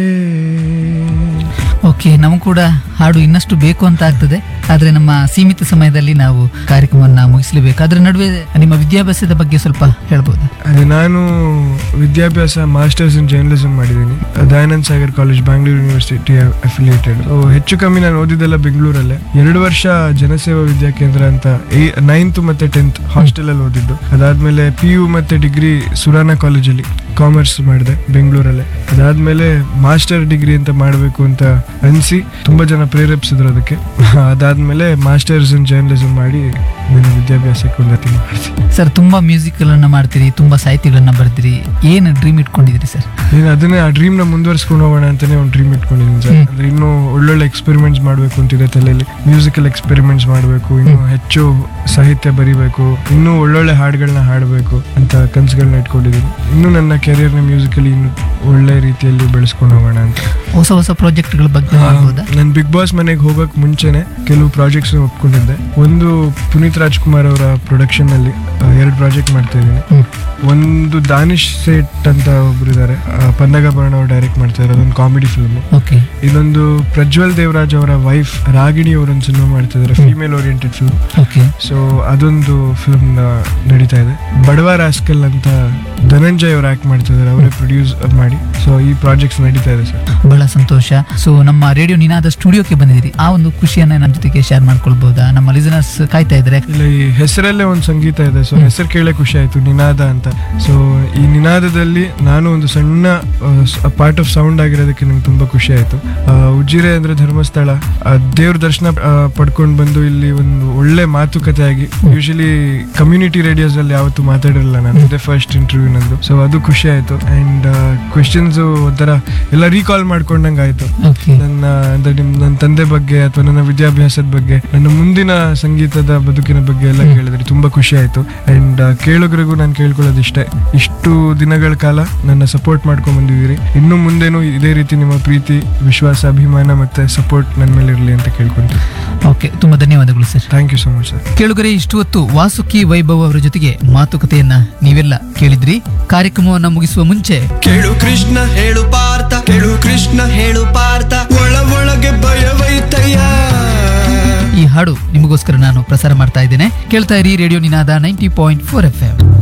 Okay ನಮಗೂ ಕೂಡ ಹಾಡು ಇನ್ನಷ್ಟು ಬೇಕು ಅಂತ ಆಗ್ತದೆ ಆದ್ರೆ ನಮ್ಮ ಸೀಮಿತ ಸಮಯದಲ್ಲಿ ನಾವು ಕಾರ್ಯಕ್ರಮವನ್ನ ಮುಗಿಸಲೇಬೇಕು ಅದರ ನಡುವೆ ನಿಮ್ಮ ವಿದ್ಯಾಭ್ಯಾಸದ ಬಗ್ಗೆ ಸ್ವಲ್ಪ ಹೇಳ್ಬೋದು ಅದೇ ನಾನು ವಿದ್ಯಾಭ್ಯಾಸ ಮಾಸ್ಟರ್ಸ್ ಇನ್ ಜರ್ನಲಿಸಮ್ ಮಾಡಿದ್ದೀನಿ Dayanand Sagar college Bangalore university affiliated ಹೆಚ್ಚು ಕಮ್ಮಿ ನಾನು ಓದಿದ್ದೆಲ್ಲ ಬೆಂಗಳೂರಲ್ಲೇ ಎರಡು ವರ್ಷ ಜನಸೇವಾ ವಿದ್ಯಾಕೇಂದ್ರ ಅಂತ ನೈನ್ತ್ ಮತ್ತೆ ಟೆಂತ್ ಹಾಸ್ಟೆಲ್ ಅಲ್ಲಿ ಓದಿದ್ದು ಅದಾದ್ಮೇಲೆ ಪಿ ಯು ಮತ್ತೆ ಡಿಗ್ರಿ ಸುರಾನ ಕಾಲೇಜಲ್ಲಿ ಕಾಮರ್ಸ್ ಮಾಡಿದೆ ಬೆಂಗಳೂರಲ್ಲೇ ಅದಾದ್ಮೇಲೆ ಮಾಸ್ಟರ್ ಡಿಗ್ರಿ ಅಂತ ಮಾಡಬೇಕು ಅಂತ ಅನಿಸಿ ತುಂಬಾ ಜನ ಪ್ರೇರೇಪಿಸಿದ್ರು ಅದಕ್ಕೆ ಅದಾದ್ಮೇಲೆ ಮಾಸ್ಟರ್ಸ್ ಇನ್ ಜರ್ನಲಿಸಮ್ ಮಾಡಿ ನನ್ನ ವಿದ್ಯಾಭ್ಯಾಸಕ್ಕೆ ಉನ್ನತಿ ಮಾಡಿದೆ ಸರ್ ತುಂಬಾ ಮ್ಯೂಸಿಕ್ ಗಳನ್ನ ಮಾಡ್ತೀರಿ ತುಂಬಾ ಸಾಹಿತ್ಯಗಳನ್ನ ಬರ್ತೀರಿ ಏನು ಡ್ರೀಮ್ ಇಟ್ಕೊಂಡಿದ್ದೀರಿ ಸರ್ ನೀನು ಅದನ್ನೇ ಆ ಡ್ರೀಮ್ ನ ಮುಂದುವರ್ಸ್ಕೊಂಡು ಹೋಗೋಣ ಅಂತಾನೆ ಒಂದು ಡ್ರೀಮ್ ಇಟ್ಕೊಂಡಿದ್ದೀನಿ ಸರ್ ಹ್ಮ್. ಅಂದ್ರೆ ಇನ್ನೂ ಒಳ್ಳೊಳ್ಳೆ ಎಕ್ಸ್ಪೆರಿಮೆಂಟ್ಸ್ ಮಾಡಬೇಕು ಅಂತಿದೆ ತಲೆಯಲ್ಲಿ ಮ್ಯೂಸಿಕಲ್ ಎಕ್ಸ್ಪೆರಿಮೆಂಟ್ಸ್ ಮಾಡಬೇಕು ಇನ್ನು ಹೆಚ್ಚು ಸಾಹಿತ್ಯ ಬರಿಬೇಕು ಇನ್ನೂ ಒಳ್ಳೊಳ್ಳೆ ಹಾಡುಗಳನ್ನ ಹಾಡಬೇಕು ಅಂತ ಕನಸುಗಳನ್ನ ಇಟ್ಕೊಂಡಿದ್ದೀನಿ ಇನ್ನು ನನ್ನ ಕೆರಿಯರ್ ನ ಮ್ಯೂಸಿಕಲಿ ಇನ್ನು ಒಳ್ಳೆ ರೀತಿಯಲ್ಲಿ ಬೆಳೆಸ್ಕೊಂಡು ಹೋಗೋಣ ಅಂತ ಹೊಸ ಹೊಸ ಪ್ರಾಜೆಕ್ಟ್ಗಳ ಬಗ್ಗೆ ಮಾಡ್ಬೋದಾ ನಾನು ಬಿಗ್ ಬಾಸ್ ಮನೆಗೆ ಹೋಗಕ್ ಮುಂಚೆನೆ ಕೆಲವು ಪ್ರಾಜೆಕ್ಟ್ಸ್ ಒಪ್ಕೊಂಡಿದ್ದೆ ಒಂದು ಪುನೀತ್ ರಾಜ್ಕುಮಾರ್ ಅವರ ಪ್ರೊಡಕ್ಷನ್ ಅಲ್ಲಿ ಎರಡು ಪ್ರಾಜೆಕ್ಟ್ ಮಾಡ್ತಾ ಇದ್ದೀನಿ ಹ್ಮ್. ಒಂದು ದಾನಿಶ್ ಸೇಟ್ ಅಂತ ಒಬ್ರು ಇದ್ದಾರೆ ಪನ್ನಗಭರಣ ಅವ್ರು ಡೈರೆಕ್ಟ್ ಮಾಡ್ತಾ ಇದ್ದಾರೆ ಅದೊಂದು ಕಾಮಿಡಿ ಫಿಲ್ಮ್ ಓಕೆ ಇದೊಂದು ಪ್ರಜ್ವಲ್ ದೇವರಾಜ್ ಅವರ ವೈಫ್ ರಾಗಿಣಿ ಅವರೊಂದು ಸಿನಿಮಾ ಮಾಡ್ತಾ ಇದ್ದಾರೆ ಹ್ಮ್. Female oriented film okay so ಅದೊಂದು ಫಿಲ್ಮ್ ನಡೀತಾ ಇದೆ ಬಡವ ರಾಸ್ಕಲ್ ಅಂತ ಧನಂಜಯ್ ಅವ್ರು ಆಕ್ಟ್ ಮಾಡ್ತಾ ಇದ್ದಾರೆ ಅವರೇ ಪ್ರೊಡ್ಯೂಸ್ ಮಾಡಿ ಸೊ ಈ ಪ್ರಾಜೆಕ್ಟ್ಸ್ ನಡೀತಾ ಇದೆ ಸರ್ ಬಹಳ ಸಂತೋಷ ಸೊ ನಮ್ಮ ರೇಡಿಯೋ ನಿನಾದ ಸ್ಟುಡಿಯೋಕ್ಕೆ ಬಂದಿದ್ದೀರಿ ಆ ಒಂದು ಖುಷಿಯನ್ನ ನಮ್ಮ ಜೊತೆಗೆ ಶೇರ್ ಮಾಡ್ಕೊಳ್ಬಹುದಾ ನಮ್ಮ ಲಿಸನರ್ಸ್ ಕಾಯ್ತಾ ಇದ್ದಾರೆ ಇಲ್ಲ ಈ ಹೆಸರಲ್ಲೇ ಒಂದು ಸಂಗೀತ ಇದೆ ಸೊ ಹೆಸರು ಕೇಳೇ ಖುಷಿ ಆಯ್ತು ನಿನಾದ ಅಂತ ಸೊ ಈ ನಿನಾದದಲ್ಲಿ ನಾನು ಒಂದು ಸಣ್ಣ ಪಾರ್ಟ್ ಆಫ್ ಸೌಂಡ್ ಆಗಿರೋದಕ್ಕೆ ನಂಗೆ ತುಂಬಾ ಖುಷಿ ಆಯ್ತು ಆ, ಉಜಿರೆ ಅಂದ್ರೆ ಧರ್ಮಸ್ಥಳ ಆ, ದೇವ್ರ ದರ್ಶನ ಪಡ್ಕೊಂಡು ಬಂದು ಇಲ್ಲಿ ಒಂದು ಒಳ್ಳೆ ಮಾತುಕತೆ ಆಗಿ ಯೂಶಲಿ ಕಮ್ಯುನಿಟಿ ರೇಡಿಯೋಸ್ ಅಲ್ಲಿ ಯಾವತ್ತೂ ಮಾತಾಡಿರಲಿಲ್ಲ ನಾನು ಇದೇ ಫಸ್ಟ್ ಇಂಟರ್ವ್ಯೂ ನಂದು ಸೊ ಅದು ಖುಷಿ ಆಯ್ತು ಅಂಡ್ ಕ್ವೆಶನ್ಸ್ ಒಂಥರ ಎಲ್ಲ ರೀಕಾಲ್ ಮಾಡ್ಕೊಂಡಂಗೆ ಆಯ್ತು ಓಕೆ ನನ್ನ ಅಂದ್ರೆ ನಿಮ್ ನನ್ನ ತಂದೆ ಬಗ್ಗೆ ಅಥವಾ ನನ್ನ ವಿದ್ಯಾಭ್ಯಾಸದ ಬಗ್ಗೆ ನನ್ನ ಮುಂದಿನ ಸಂಗೀತದ ಬದುಕಿನ ಬಗ್ಗೆ ಎಲ್ಲ ಕೇಳಿದ್ರಿ ತುಂಬಾ ಖುಷಿ ಆಯ್ತು ಅಂಡ್ ಕೇಳುಗರಿಗೂ ನಾನು ಕೇಳ್ಕೊಳ್ಳೋದು ಇಷ್ಟೇ ಇಷ್ಟು ದಿನಗಳ ಕಾಲ ನನ್ನ ಸಪೋರ್ಟ್ ಮಾಡ್ಕೊಂಡ್ ಬಂದಿದ್ದೀರಿ ಇನ್ನು ಮುಂದೇನು ಇದೇ ರೀತಿ ನಿಮ್ಮ ಪ್ರೀತಿ ವಿಶ್ವಾಸ ಅಭಿಮಾನ ಮತ್ತೆ ಸಪೋರ್ಟ್ ನನ್ನ ಮೇಲೆ ಇರಲಿ ಅಂತ ಕೇಳ್ಕೊಂತೀನಿ ಓಕೆ ತುಂಬಾ ಧನ್ಯವಾದಗಳು sir thank you so much sir ಕೇಳುಗರೆ ಇಷ್ಟು ಹೊತ್ತು ವಾಸುಕಿ ವೈಭವ್ ಅವರ ಜೊತೆಗೆ ಮಾತುಕತೆಯನ್ನ ನೀವೆಲ್ಲ ಕೇಳಿದ್ರಿ ಕಾರ್ಯಕ್ರಮವನ್ನ ಮುಗಿಸುವ ಮುಂಚೆ ಕೇಳು ಕೃಷ್ಣ ಹೇಳು ಪಾರ್ಥ ಕೇಳು ಕೃಷ್ಣ ಹೇಳು ಪಾರ್ಥ ಒಳ ಒಳಗೆ ಭಯವೈತಯ್ಯ ಈ ಹಾಡು ನಿಮಗೋಸ್ಕರ ನಾನು ಪ್ರಸಾರ ಮಾಡ್ತಾ ಇದ್ದೇನೆ ಕೇಳ್ತಾ ಇರಿ radio Ninada ninety point four F M